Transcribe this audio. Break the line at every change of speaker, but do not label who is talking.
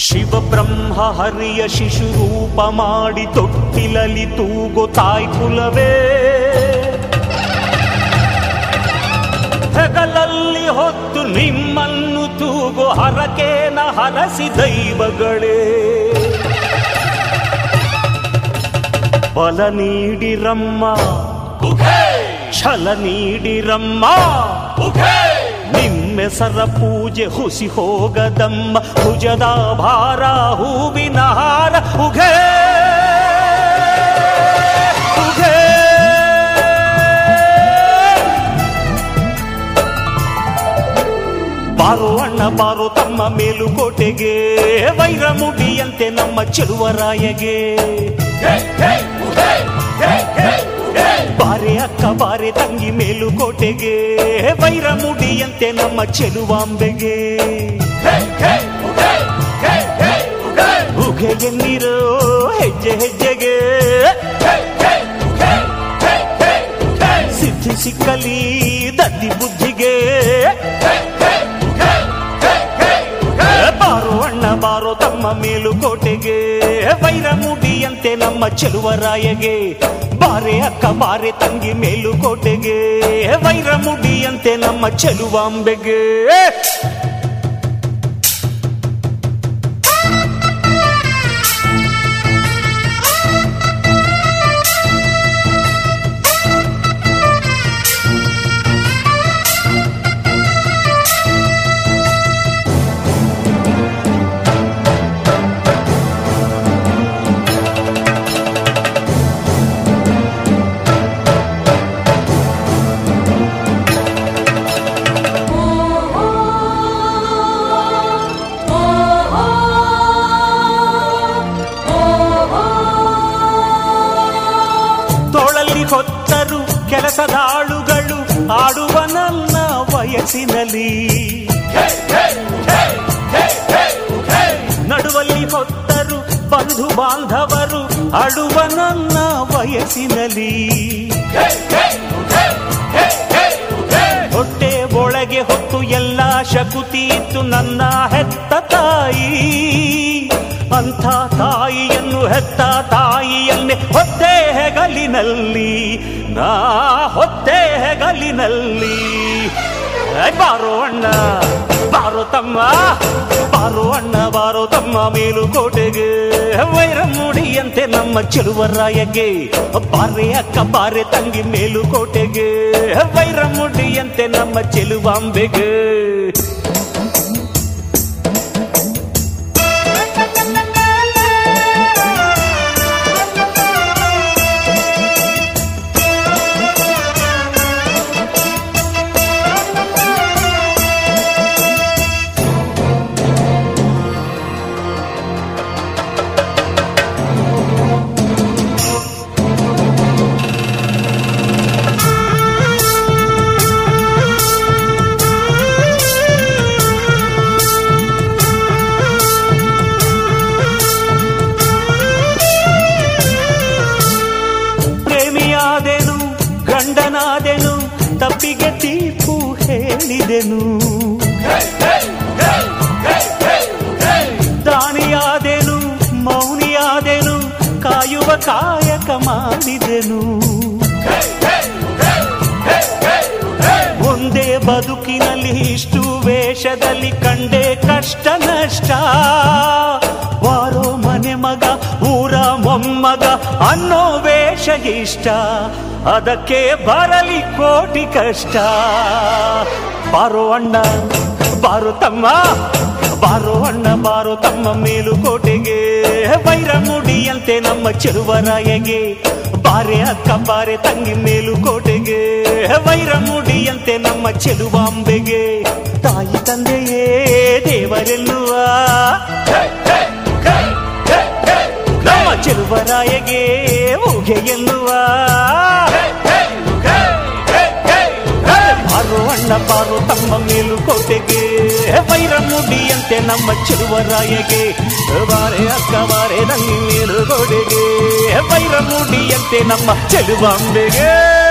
ಶಿವಬ್ರಹ್ಮ ಹರಿಯ ಶಿಶುರೂಪ ಮಾಡಿ ತೊಟ್ಟಿಲಲಿ ತೂಗೋ ತಾಯ್ ಕುಲವೇ ಹೆಗಲಲ್ಲಿ ಹೊತ್ತು ನಿಮ್ಮನ್ನು ತೂಗೋ ಹರಕೇನ ಹರಸಿ ದೈವಗಳೇ ಬಲ ನೀಡಿರಮ್ಮ ಛಲ ನೀಡಿರಮ್ಮ ನಿಮ್ಮೆಸರ ಪೂಜೆ ಹುಸಿ ಹೋಗದಮ್ಮ ಭುಜದ ಭಾರ ಹೂವಿನ ಹಾರ ಉಘೇ ಉಘೇ ಬಾರೋ ಅಣ್ಣ ಬಾರೋ ತಮ್ಮ ಮೇಲುಕೋಟೆಗೆ ವೈರಮುಡಿಯಂತೆ ನಮ್ಮ ಚೆಲುವರಾಯಗೆ ಬಾರೆ ಅಕ್ಕ ಬಾರೆ ತಂಗಿ ಮೇಲುಕೋಟೆಗೆ ವೈರಮುಡಿಯಂತೆ ನಮ್ಮ ಚೆಲುವಾಂಬೆಗೆ ಉಗೆ ಎನ್ನಿರೋ ಹೆಜ್ಜೆ ಹೆಜ್ಜೆಗೆ ಸಿದ್ಧಿ ಸಿಕ್ಕಲಿ ದದ್ದಿ ಬುದ್ಧಿಗೆ ಬಾರೋ ಅಣ್ಣ ಬಾರೋ ತಮ್ಮ ಮೇಲುಕೋಟೆಗೆ ವೈರಮುಡಿಯಂತೆ ನಮ್ಮ ಚೆಲುವರಾಯಗೆ ಬಾರೆ ಅಕ್ಕ ಬಾರೆ ತಂಗಿ ಮೇಲುಕೋಟೆಗೆ ವೈರಮುಡಿಯಂತೆ ನಮ್ಮ ಚೆಲುವಾಂಬೆಗೆ ತೋಳಲ್ಲಿ ಹೊತ್ತರು ಕೆಲಸದಾಳುಗಳು ಆಡುವ ನನ್ನ ವಯಸ್ಸಿನಲ್ಲಿ ನಡುವಲ್ಲಿ ಹೊತ್ತರು ಬಂಧು ಬಾಂಧವರು ಆಡುವ ನನ್ನ ವಯಸ್ಸಿನಲ್ಲಿ ಹೊಟ್ಟೆ ಒಳಗೆ ಹೊತ್ತು ಎಲ್ಲ ಶಕುತಿ ಇತ್ತು ನನ್ನ ಹೆತ್ತ ತಾಯಿ ಅಂಥ ತಾಯಿಯನ್ನು ಹೆತ್ತ ತಾಯಿಯನ್ನೇ ಹೊತ್ತೆ ಹೆಗಲಿನಲ್ಲಿ ನಾ ಹೊತ್ತೆ ಹೆಗಲಿನಲ್ಲಿ ಏ, ಬಾರೋ ಅಣ್ಣ ಬಾರೋ ತಮ್ಮ ಬಾರೋ ಅಣ್ಣ ಬಾರೋ ತಮ್ಮ ಮೇಲುಕೋಟೆಗೆ ವೈರಮುಡಿಯಂತೆ ನಮ್ಮ ಚೆಲುವರಾಯಗೆ ಬಾರೆ ಅಕ್ಕ ಬಾರೆ ತಂಗಿ ಮೇಲುಕೋಟೆಗೆ ವೈರಮುಡಿಯಂತೆ ನಮ್ಮ ಚೆಲುವಾಂಬೆಗೆ ಪ್ರೇಮಿಯಾದೆನು ಗಂಡನಾದೆನು ತಪ್ಪಿಗೆ ತೀರ್ಪು ಹೇಳಿದೆನು ದಾನಿಯಾದೆನು ಮೌನಿಯಾದೆನು ಕಾಯುವ ಕಾಯಕ ಮಾಡಿದೆನು ಒಂದೇ ಬದುಕಿನಲ್ಲಿ ಇಷ್ಟು ವೇಷದಲ್ಲಿ ಕಂಡೆ ಕಷ್ಟ ನಷ್ಟ ಬಾರೋ ಮನೆ ಮಗ ಊರ ಮೊಮ್ಮಗ ಅನ್ನೋ ವೇಷ ಇಷ್ಟ ಅದಕ್ಕೆ ಬರಲಿ ಕೋಟಿ ಕಷ್ಟ ಬಾರೋ ಅಣ್ಣ ಬಾರೋ ತಮ್ಮ ಬಾರೋ ಅಣ್ಣ ಬಾರೋ ತಮ್ಮ ಮೇಲುಕೋಟೆಗೆ ವೈರಮುಡಿಯಂತೆ ನಮ್ಮ ಚೆಲುವರಾಯಗೆ ಬಾರೆ ಅಕ್ಕ ಬಾರೆ ತಂಗಿ ಮೇಲುಕೋಟೆಗೆ ವೈರಮುಡಿಯಂತೆ ನಮ್ಮ ಚೆಲುವಾಂಬೆಗೆ ತಾಯಿ ತಂದೆಯೇ ದೇವರೆನ್ನುವ ನಮ್ಮ ಚೆಲುವರಾಯಗೆ ಊಗೆ ಎನ್ನುವ ಬಾರೋ ಅಣ್ಣ ಬಾರೋ ತಮ್ಮ ಮೇಲುಕೋಟೆಗೆ ವೈರಮುಡಿಯಂತೆ ನಮ್ಮ ಚೆಲುವರಾಯಗೆ ಬಾರೆ ಅಕ್ಕ ಬಾರೆ ತಂಗಿ ಮೇಲುಕೋಟೆಗೆ ವೈರಮುಡಿಯಂತೆ ನಮ್ಮ ಚೆಲುವಾಂಬೆಗೆ